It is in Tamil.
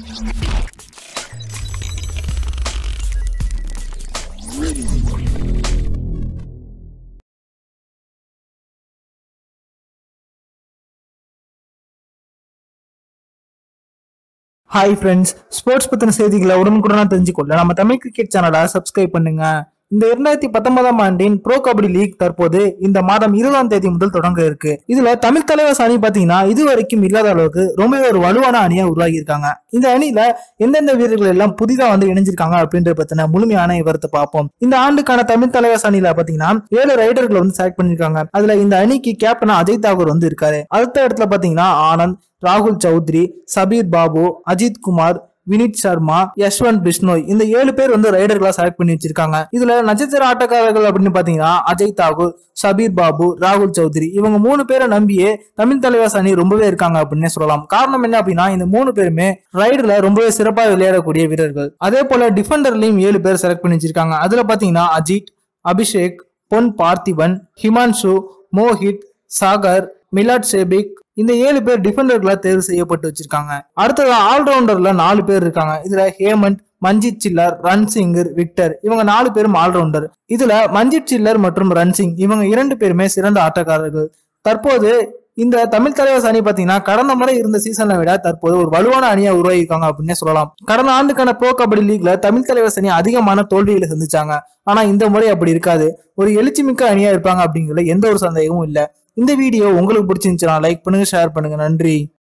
ஹாய் ஃப்ரெண்ட்ஸ் ஸ்போர்ட்ஸ் பத்தின செய்திகளை உடனுக்குடனா தெரிஞ்சுக்கொள்ள நம்ம தமிழ் கிரிக்கெட் சேனலை சப்ஸ்கிரைப் பண்ணுங்க இந்த இரண்டாயிரத்தி பத்தொன்பதாம் ஆண்டின் ப்ரோ கபடி லீக் தற்போது இந்த மாதம் இருபதாம் தேதி முதல் தொடங்க இருக்கு இதுல தமிழ் தலைவாஸ் அணி பாத்தீங்கன்னா இது வரைக்கும் இல்லாத அளவுக்கு ரொம்பவே ஒரு வலுவான அணியா உருவாகி இருக்காங்க இந்த அணியில எந்தெந்த வீரர்கள் எல்லாம் புதிதா வந்து இணைஞ்சிருக்காங்க அப்படின்றத பத்தின முழுமையான விவரத்தை பார்ப்போம் இந்த ஆண்டுக்கான தமிழ் தலைவாஸ் அணியில பாத்தீங்கன்னா ஏழு ரைடர்களை வந்து செலக்ட் பண்ணிருக்காங்க அதுல இந்த அணிக்கு கேப்டனா அஜய் தாகூர் வந்து இருக்காரு அடுத்த இடத்துல பாத்தீங்கன்னா ஆனந்த் ராகுல் சௌத்ரி சபீர் பாபு அஜித் குமார் வினித் சர்மா யஷ்வந்த் பிஷ்னோய் இந்த ஏழு பேர் வந்து ரைடர்களா செலக்ட் பண்ணி வச்சிருக்காங்க இதுல நட்சத்திர ஆட்டக்காரர்கள் அப்படின்னு பாத்தீங்கன்னா அஜய் தாகூர் சபீர் பாபு ராகுல் சௌத்ரி இவங்க மூணு பேரை நம்பியே தமிழ் தலைவாஸ் அணி ரொம்பவே இருக்காங்க அப்படின்னே சொல்லலாம் காரணம் என்ன அப்படின்னா இந்த மூணு பேருமே ரைடர்ல ரொம்பவே சிறப்பா விளையாடக்கூடிய வீரர்கள் அதே போல டிஃபெண்டர்லயும் ஏழு பேர் செலக்ட் பண்ணி வச்சிருக்காங்க அதுல பாத்தீங்கன்னா அஜித் அபிஷேக் பொன் பார்த்திபன் ஹிமான்ஷு மோஹித் சாகர் மிலாட் சேபிக் இந்த ஏழு பேர் டிஃபெண்டர்களா தேர்வு செய்யப்பட்டு வச்சிருக்காங்க அடுத்தது ஆல்ரவுண்டர்ல நாலு பேர் இருக்காங்க இதுல ஹேமந்த் மஞ்சித் சில்லர் ரன்சிங் விக்டர் இவங்க நாலு பேரும் ஆல்ரவுண்டர் இதுல மஞ்சித் சில்லர் மற்றும் ரன்சிங் இவங்க இரண்டு பேருமே சிறந்த ஆட்டக்காரர்கள் தற்போது இந்த தமிழ் தலைவாஸ் அணி பாத்தீங்கன்னா கடந்த முறை இருந்த சீசனை விட தற்போது ஒரு வலுவான அணியா உருவாகிருக்காங்க அப்படின்னே சொல்லலாம் கடந்த ஆண்டுக்கான ப்ரோ கபடி லீக்ல தமிழ் தலைவாஸ் அணி அதிகமான தோல்விகளை சந்திச்சாங்க ஆனா இந்த முறை அப்படி இருக்காது ஒரு எழுச்சி மிக்க அணியா இருப்பாங்க அப்படிங்கிறதுல எந்த ஒரு சந்தேகமும் இல்ல இந்த வீடியோ உங்களுக்கு பிடிச்சிருந்துச்சுன்னா லைக் பண்ணுங்க ஷேர் பண்ணுங்க நன்றி